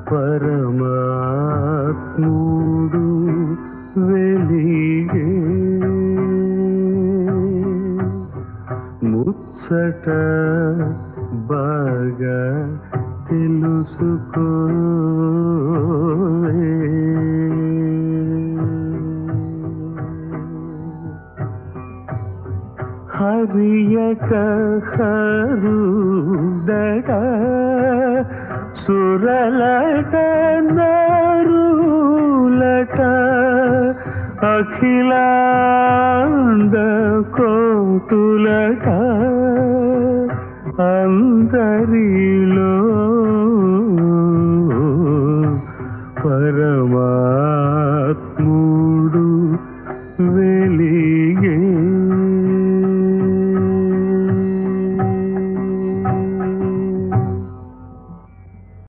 పరమాత్ముడు వెలిగే ముచ్చట బాగా తెలుసుకో హరియక హరుదట సురలట నరులట అఖిలాండ కోటులట అందరిలో